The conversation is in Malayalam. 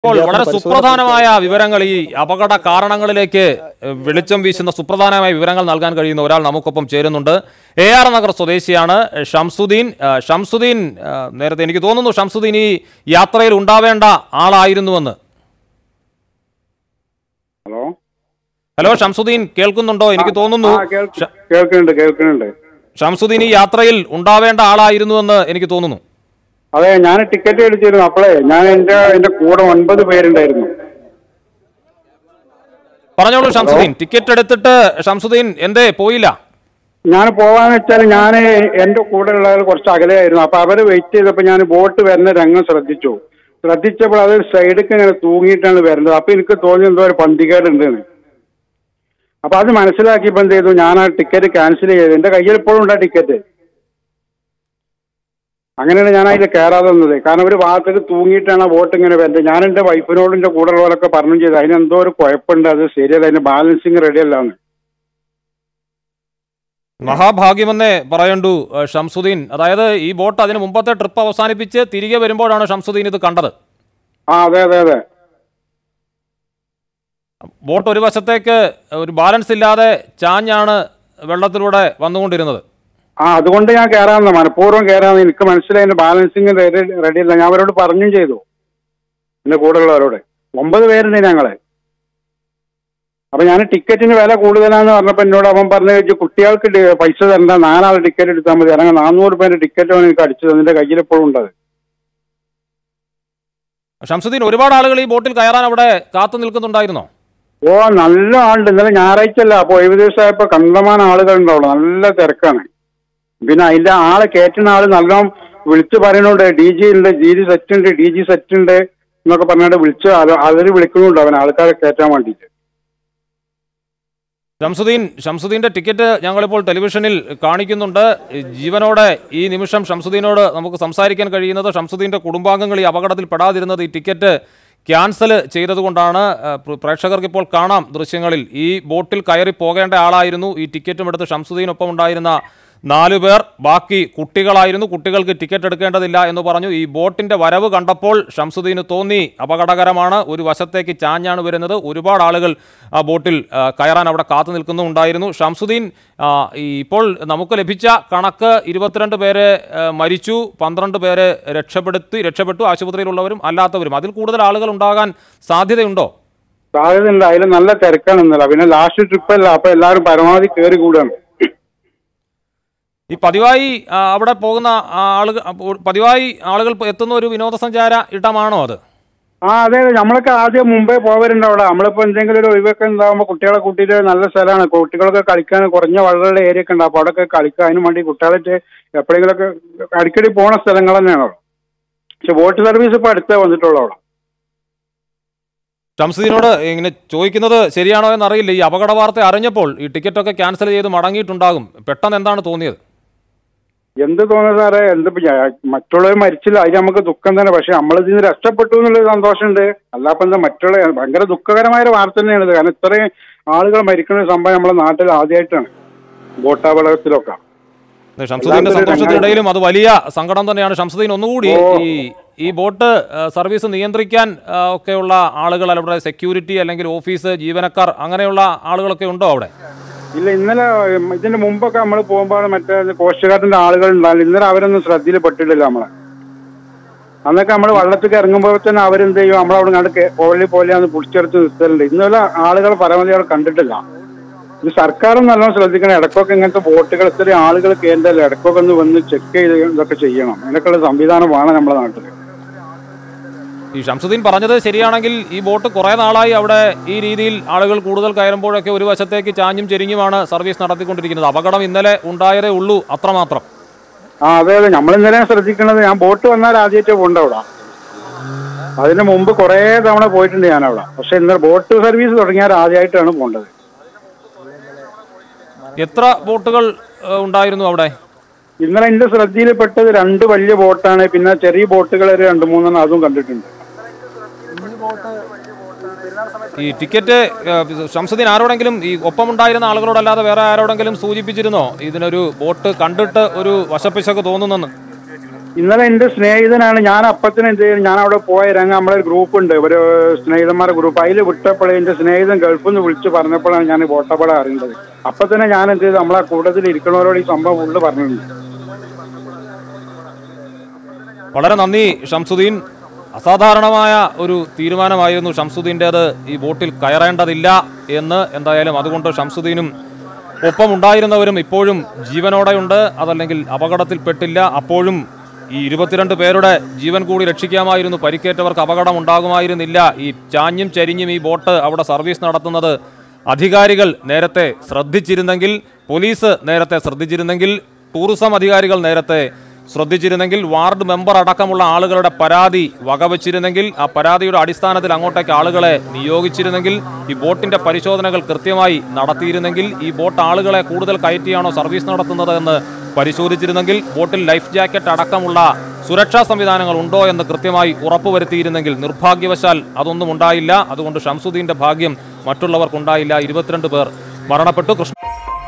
ഇപ്പോൾ വളരെ വിദ്യാർത്ഥി പരിശോധന സുപ്രധാനമായ വിവരങ്ങൾ ഈ അപകട കാരണങ്ങളിലേക്ക് ഏഹ്, വെളിച്ചം വീശുന്ന സുപ്രധാനമായ വിവരങ്ങൾ നൽകാൻ കഴിയുന്ന ഒരാൾ നമുക്കൊപ്പം ചേരുന്നുണ്ട് എ ആർ നഗർ സ്വദേശിയാണ് ഏഹ്, ഷംസുദ്ദീൻ ഏഹ്, ഷംസുദ്ദീൻ ഏഹ്, നേരത്തെ എനിക്ക് തോന്നുന്നു ഷംസുദ്ദീൻ ഈ യാത്രയിൽ ഉണ്ടാവേണ്ട ആളായിരുന്നുവെന്ന് ഹലോ ഹലോ ഷംസുദ്ദീൻ കേൾക്കുന്നുണ്ടോ എനിക്ക് തോന്നുന്നു ആ കേൾക്ക് കേൾക്കുന്നുണ്ട് കേൾക്കുന്നുണ്ട് ഷംസുദ്ദീൻ ഈ യാത്രയിൽ ഉണ്ടാവേണ്ട ആളായിരുന്നുവെന്ന് എനിക്ക് തോന്നുന്നു അതെ ഞാൻ ടിക്കറ്റ് എടുത്തിരുന്നു അപ്പോഴേ ഞാൻ എന്റെ എന്റെ കൂടെ ഒൻപത് പേരുണ്ടായിരുന്നു പറഞ്ഞോളൂ ഷംസുദ്ദീൻ ടിക്കറ്റ് എടുത്തിട്ട് ഷംസുദ്ദീൻ എന്തേ പോയില്ല ഞാൻ പോവാന്ന് വെച്ചാൽ ഞാൻ എന്റെ കൂടെ ഉള്ളവർ കുറച്ച് അകലെയായിരുന്നു അപ്പൊ അവര് വെയിറ്റ് ചെയ്തപ്പോ ഞാൻ ബോട്ട് വരുന്ന രംഗം ശ്രദ്ധിച്ചു ശ്രദ്ധിച്ചപ്പോൾ അത് സൈഡിലേക്ക് ഇങ്ങനെ തൂങ്ങിയിട്ടാണ് വരുന്നത് അപ്പൊ എനിക്ക് തോന്നി എന്തോ ഒരു പന്തികേടുണ്ടെന്ന് അപ്പൊ അത് മനസ്സിലാക്കിയപ്പോ എന്ത് ചെയ്തു ഞാൻ ആ ടിക്കറ്റ് ക്യാൻസൽ ചെയ്തു എന്റെ കയ്യിൽ ഇപ്പോഴും ഉണ്ട് ആ ടിക്കറ്റ് അങ്ങനെയാണ് ഞാൻ അതിൽ കയറാതെ വന്നത് കാരണം ഒരു ഭാഗത്തേക്ക് തൂങ്ങിയിട്ടാണ് ആ ബോട്ട് ഇങ്ങനെ വരുന്നത് ഞാൻ എന്റെ വൈഫിനോടും എന്റെ കൂടെ ഉള്ളവരൊക്കെ പറഞ്ഞു ചെയ്തു അതിനെന്തോ ഒരു കുഴപ്പമുണ്ട് അത് ശരിയല്ല അതിന്റെ ബാലൻസിങ് റെഡി അല്ലാന്ന് മഹാഭാഗ്യമെന്നേ പറയണ്ടു ഏഹ്, ഷംസുദ്ദീൻ അതായത് ഈ ബോട്ട് അതിന് മുമ്പത്തെ ട്രിപ്പ് അവസാനിപ്പിച്ച് തിരികെ വരുമ്പോഴാണ് ഷംസുദ്ദീൻ ഇത് കണ്ടത് ആ അതെ അതെ അതെ ബോട്ട് ഒരു വശത്തേക്ക് ഒരു ബാലൻസ് ഇല്ലാതെ ചാഞ്ഞാണ് വെള്ളത്തിലൂടെ വന്നുകൊണ്ടിരുന്നത് ആ അതുകൊണ്ട് ഞാൻ കയറാമെന്ന് മനഃപൂർവ്വം കയറാമെന്ന് എനിക്ക് മനസ്സിലായി എന്റെ ബാലൻസിങ് റെഡി റെഡിയല്ല ഞാൻ അവരോട് പറഞ്ഞും ചെയ്തു എന്റെ കൂടെ ഉള്ളവരോട് ഒമ്പത് പേരുണ്ട് ഞങ്ങള് അപ്പൊ ഞാൻ ടിക്കറ്റിന് വില കൂടുതലാന്ന് പറഞ്ഞപ്പോ എന്നോട് അവൻ പറഞ്ഞു വെച്ചു കുട്ടികൾക്ക് ഡി- പൈസ തരണ്ട നാലാൾ ടിക്കറ്റ് എടുത്താൽ മതി അങ്ങനെ നാനൂറ് പേരുടെ ടിക്കറ്റ് അവൻ എനിക്ക് അടിച്ചത് എന്റെ കയ്യിൽ എപ്പോഴും ഉണ്ടത് ഷംസുദ്ദീൻ ഒരുപാട് ആളുകൾ ഈ ബോട്ടിൽ കയറാൻ അവിടെ കാത്തു നിൽക്കുന്നുണ്ടായിരുന്നോ ഓ നല്ല ആളുണ്ട് ഇന്നലെ ഞായറാഴ്ച അല്ല അപ്പൊ ഒഴിവ് ദിവസമായപ്പോ കണ്ടമാനം ആളുകൾ ഉണ്ടാവുള്ളൂ നല്ല തിരക്കാണ് പിന്നെ അതിന്റെ ആളെ കയറ്റുന്ന ആള് നല്ലോണം വിളിച്ചു പറയുന്നുണ്ട് ഡി ജി ഉണ്ട് ജി ജി സെറ്റ് ഉണ്ട് ഡി ജി സെറ്റ് ഉണ്ട് എന്നൊക്കെ പറഞ്ഞിട്ട് വിളിച്ച് അവര് വിളിക്കുന്നുണ്ട് അവൻ ആൾക്കാരെ കയറ്റാൻ വേണ്ടിയിട്ട് ഷംസുദ്ദീൻ ഷംസുദ്ദീന്റെ ടിക്കറ്റ് ഞങ്ങളിപ്പോൾ ടെലിവിഷനിൽ കാണിക്കുന്നുണ്ട് ജീവനോടെ ഈ നിമിഷം ഷംസുദ്ദീനോട് നമുക്ക് സംസാരിക്കാൻ കഴിയുന്നത് ഷംസുദ്ദീന്റെ കുടുംബാംഗങ്ങൾ ഈ അപകടത്തിൽ പെടാതിരുന്നത് ഈ ടിക്കറ്റ് ക്യാൻസൽ ചെയ്തതുകൊണ്ടാണ് ഏഹ്, പ്ര- പ്രേക്ഷകർക്ക് ഇപ്പോൾ കാണാം ദൃശ്യങ്ങളിൽ ഈ ബോട്ടിൽ കയറി പോകേണ്ട ആളായിരുന്നു ഈ ടിക്കറ്റും എടുത്ത് ഷംസുദ്ദീനൊപ്പം ഉണ്ടായിരുന്ന നാലു പേർ ബാക്കി കുട്ടികളായിരുന്നു കുട്ടികൾക്ക് ടിക്കറ്റ് എടുക്കേണ്ടതില്ല എന്ന് പറഞ്ഞു ഈ ബോട്ടിന്റെ വരവ് കണ്ടപ്പോൾ ഷംസുദ്ദീന് തോന്നി അപകടകരമാണ് ഒരു വശത്തേക്ക് ചാഞ്ഞാണ് വരുന്നത് ഒരുപാട് ആളുകൾ ആ ബോട്ടിൽ ആ, കയറാൻ അവിടെ കാത്തു നിൽക്കുന്നുണ്ടായിരുന്നു ഷംസുദ്ദീൻ ആ, ഈ ഇപ്പോൾ നമുക്ക് ലഭിച്ച കണക്ക് ഇരുപത്തിരണ്ട് പേര് ആ, മരിച്ചു പന്ത്രണ്ട് പേര് രക്ഷപ്പെടുത്തി രക്ഷപ്പെട്ടു ആശുപത്രിയിലുള്ളവരും അല്ലാത്തവരും അതിൽ കൂടുതൽ ആളുകൾ ഉണ്ടാകാൻ സാധ്യതയുണ്ടോ സാധ്യതയുണ്ട് അതിൽ നല്ല തിരക്കാണ് ഇന്നലെ പിന്നെ ലാസ്റ്റ് ട്രിപ്പ് അല്ല അപ്പൊ എല്ലാവരും പരമാവധി കയറി കൂടുകയാണ് ഈ പതിവായി ആ, അവിടെ പോകുന്ന ആളുകൾ പതിവായി ആളുകൾ എത്തുന്ന ഒരു വിനോദസഞ്ചാര ഇടമാണോ അത് ആ അതെ അതെ നമ്മളൊക്കെ ആദ്യം മുമ്പേ പോവരുണ്ട് അവിടെ നമ്മളിപ്പോ എന്തെങ്കിലും ഒരു ഒഴിവൊക്കെ ഉണ്ടാകുമ്പോൾ കുട്ടികളെ കൂട്ടിയിട്ട് നല്ല സ്ഥലമാണ് കുട്ടികളൊക്കെ കളിക്കാൻ കുറഞ്ഞ വെള്ളമുള്ള ഏരിയ ഒക്കെ ഉണ്ട് അപ്പോൾ അവിടെയൊക്കെ കളിക്കാൻ അതിന് വേണ്ടി കുട്ടികളായിട്ട് എപ്പോഴെങ്കിലൊക്കെ അടിക്കടി പോണ സ്ഥലങ്ങൾ തന്നെയാണ് അവിടെ പക്ഷെ ബോട്ട് സർവീസ് ഇപ്പൊ അടുത്തേ വന്നിട്ടുള്ളൂ അവിടെ ഷംസുദ്ദീനോട് ഇങ്ങനെ ചോദിക്കുന്നത് ശരിയാണോ എന്നറിയില്ല ഈ അപകട വാർത്ത അറിഞ്ഞപ്പോൾ ഈ ടിക്കറ്റൊക്കെ ക്യാൻസൽ ചെയ്ത് മടങ്ങിയിട്ടുണ്ടാകും പെട്ടെന്ന് എന്താണ് തോന്നിയത് എന്ത് തോന്നുന്നു സാറേ എന്ത് മറ്റുള്ളവർ മരിച്ചില്ല അതിന് നമുക്ക് ദുഃഖം തന്നെ പക്ഷെ നമ്മൾ ഇതിന് രക്ഷപ്പെട്ടു എന്നുള്ളൊരു സന്തോഷമുണ്ട് അല്ലാപ്പം എന്താ മറ്റുള്ള ഭയങ്കര ദുഃഖകരമായ ഒരു വാർത്ത തന്നെയാണ് ഇത് കാരണം ഇത്രയും ആളുകൾ മരിക്കുന്ന ഒരു സംഭവം നമ്മുടെ നാട്ടിൽ ആദ്യമായിട്ടാണ് ബോട്ടാപകടത്തിലൊക്കെ ഷംസുദ്ദീന്റെ സന്തോഷത്തിനിടയിലും അത് വലിയ സങ്കടം തന്നെയാണ് ഷംസുദ്ദീൻ ഒന്നുകൂടി ഈ ഈ ബോട്ട് ആ, സർവീസ് നിയന്ത്രിക്കാൻ ആ, ഒക്കെയുള്ള ആളുകൾ അവിടെ സെക്യൂരിറ്റി അല്ലെങ്കിൽ ഓഫീസ് ജീവനക്കാർ അങ്ങനെയുള്ള ആളുകളൊക്കെ ഉണ്ടോ അവിടെ ഇല്ല ഇന്നലെ ഉം, ഇതിന്റെ മുമ്പൊക്കെ നമ്മൾ പോകുമ്പോൾ മറ്റേ കോസ്റ്റ് ഗാർഡിന്റെ ആളുകൾ ഉണ്ടാവില്ല ഇന്നലെ അവരൊന്നും ശ്രദ്ധയിൽ പെട്ടിട്ടില്ല നമ്മളെ അന്നൊക്കെ നമ്മൾ വള്ളത്തിൽ ഇറങ്ങുമ്പോൾ തന്നെ അവരെന്ത് ചെയ്യും നമ്മളവിടെ കണ്ട് കോഴി പോലെയാണ് പിടിച്ചെടുത്ത് നിർത്തലുണ്ട് ഇന്നലെ ആളുകൾ പരമാവധി അവിടെ കണ്ടിട്ടില്ല ഇത് സർക്കാരും നല്ലോണം ശ്രദ്ധിക്കണം ഇടയ്ക്കൊക്കെ ഇങ്ങനത്തെ ബോട്ടുകൾ ഇത്രയും ആളുകൾ കേന്ദ്രമല്ല ഇടയ്ക്കൊക്കെ ഒന്ന് വന്ന് ചെക്ക് ചെയ്ത് ഇതൊക്കെ ചെയ്യണം അതിനൊക്കെയുള്ള സംവിധാനം വേണം നമ്മുടെ നാട്ടിൽ ഈ ഷംസുദ്ദീൻ പറഞ്ഞത് ശരിയാണെങ്കിൽ ഈ ബോട്ട് കുറേ നാളായി അവിടെ ഈ രീതിയിൽ ആളുകൾ കൂടുതൽ കയറുമ്പോഴൊക്കെ ഒരു വശത്തേക്ക് ചാഞ്ഞും ചെരിഞ്ഞുമാണ് സർവീസ് നടത്തിക്കൊണ്ടിരിക്കുന്നത് അപകടം ഇന്നലെ ഉണ്ടായതേ ഉള്ളൂ അത്രമാത്രം ആ അതെ അതെ നമ്മൾ ഇന്നലെ ശ്രദ്ധിക്കണത് ഞാൻ ബോട്ട് വന്നാൽ ആദ്യമായിട്ട് പോകണ്ട അവിടെ അതിന് മുമ്പ് കുറേ തവണ പോയിട്ടുണ്ട് ഞാൻ അവിടെ പക്ഷെ ഇന്നലെ ബോട്ട് സർവീസ് തുടങ്ങിയാൽ ആദ്യമായിട്ടാണ് പോകേണ്ടത് എത്ര ബോട്ടുകൾ ഏഹ്, ഉണ്ടായിരുന്നു അവിടെ ഇന്നലെ എന്റെ ശ്രദ്ധയിൽപ്പെട്ടത് രണ്ട് വലിയ ബോട്ടാണ് പിന്നെ ചെറിയ ബോട്ടുകൾ ഒരു രണ്ട് മൂന്നെണ്ണം അതും കണ്ടിട്ടുണ്ട് ഈ ടിക്കറ്റ് ഏഹ്, ഷംസുദ്ദീൻ ആരോടെങ്കിലും ഈ ഒപ്പമുണ്ടായിരുന്ന ആളുകളോടല്ലാതെ വേറെ ആരോടെങ്കിലും സൂചിപ്പിച്ചിരുന്നോ ഇതിനൊരു ബോട്ട് കണ്ടിട്ട് ഒരു വശപ്പിശക്ക് തോന്നുന്നെന്ന് ഇന്നലെ എന്റെ സ്നേഹിതനാണ് ഞാൻ അപ്പത്തിന് എന്ത് ചെയ്യും ഞാൻ അവിടെ പോയ രംഗം നമ്മളെ ഒരു ഗ്രൂപ്പ് ഉണ്ട് ഒരു സ്നേഹിതന്മാരുടെ ഗ്രൂപ്പ് അതിൽ വിട്ടപ്പോഴേ എന്റെ സ്നേഹിതൻ ഗൾഫിൽ നിന്ന് വിളിച്ച് പറഞ്ഞപ്പോഴാണ് ഞാൻ വോട്ടപ്പട അറിയുന്നത് അപ്പൊ തന്നെ ഞാൻ എന്ത് ചെയ്തു നമ്മളെ കൂട്ടത്തിൽ ഇരിക്കുന്നവരോട് ഈ സംഭവം ഫുള്ള് പറഞ്ഞിട്ടുണ്ട് വളരെ നന്ദി ഷംസുദ്ദീൻ അസാധാരണമായ ഒരു തീരുമാനമായിരുന്നു ഷംസുദ്ദീൻ്റേത് ഈ ബോട്ടിൽ കയറേണ്ടതില്ല എന്ന് എന്തായാലും അതുകൊണ്ട് ഷംസുദ്ദീനും ഒപ്പമുണ്ടായിരുന്നവരും ഇപ്പോഴും ജീവനോടെയുണ്ട് അതല്ലെങ്കിൽ അപകടത്തിൽപ്പെട്ടില്ല അപ്പോഴും ഈ ഇരുപത്തിരണ്ട് പേരുടെ ജീവൻ കൂടി രക്ഷിക്കാമായിരുന്നു പരിക്കേറ്റവർക്ക് അപകടം ഉണ്ടാകുമായിരുന്നില്ല ഈ ചാഞ്ഞും ചരിഞ്ഞും ഈ ബോട്ട് അവിടെ സർവീസ് നടത്തുന്നത് അധികാരികൾ നേരത്തെ ശ്രദ്ധിച്ചിരുന്നെങ്കിൽ പോലീസ് നേരത്തെ ശ്രദ്ധിച്ചിരുന്നെങ്കിൽ ടൂറിസം അധികാരികൾ നേരത്തെ ശ്രദ്ധിച്ചിരുന്നെങ്കിൽ വാർഡ് മെമ്പർ അടക്കമുള്ള ആളുകളുടെ പരാതി വകവച്ചിരുന്നെങ്കിൽ ആ പരാതിയുടെ അടിസ്ഥാനത്തിൽ അങ്ങോട്ടേക്ക് ആളുകളെ നിയോഗിച്ചിരുന്നെങ്കിൽ ഈ ബോട്ടിന്റെ പരിശോധനകൾ കൃത്യമായി നടത്തിയിരുന്നെങ്കിൽ ഈ ബോട്ട് ആളുകളെ കൂടുതൽ കയറ്റിയാണോ സർവീസ് നടത്തുന്നത് എന്ന് പരിശോധിച്ചിരുന്നെങ്കിൽ ബോട്ടിൽ ലൈഫ് ജാക്കറ്റ് അടക്കമുള്ള സുരക്ഷാ സംവിധാനങ്ങൾ ഉണ്ടോ എന്ന് കൃത്യമായി ഉറപ്പുവരുത്തിയിരുന്നെങ്കിൽ നിർഭാഗ്യവശാൽ അതൊന്നും ഉണ്ടായില്ല അതുകൊണ്ട് ഷംസുദ്ദീന്റെ ഭാഗ്യം മറ്റുള്ളവർക്കുണ്ടായില്ല ഇരുപത്തിരണ്ട് പേർ മരണപ്പെട്ടു കൃഷ്ണ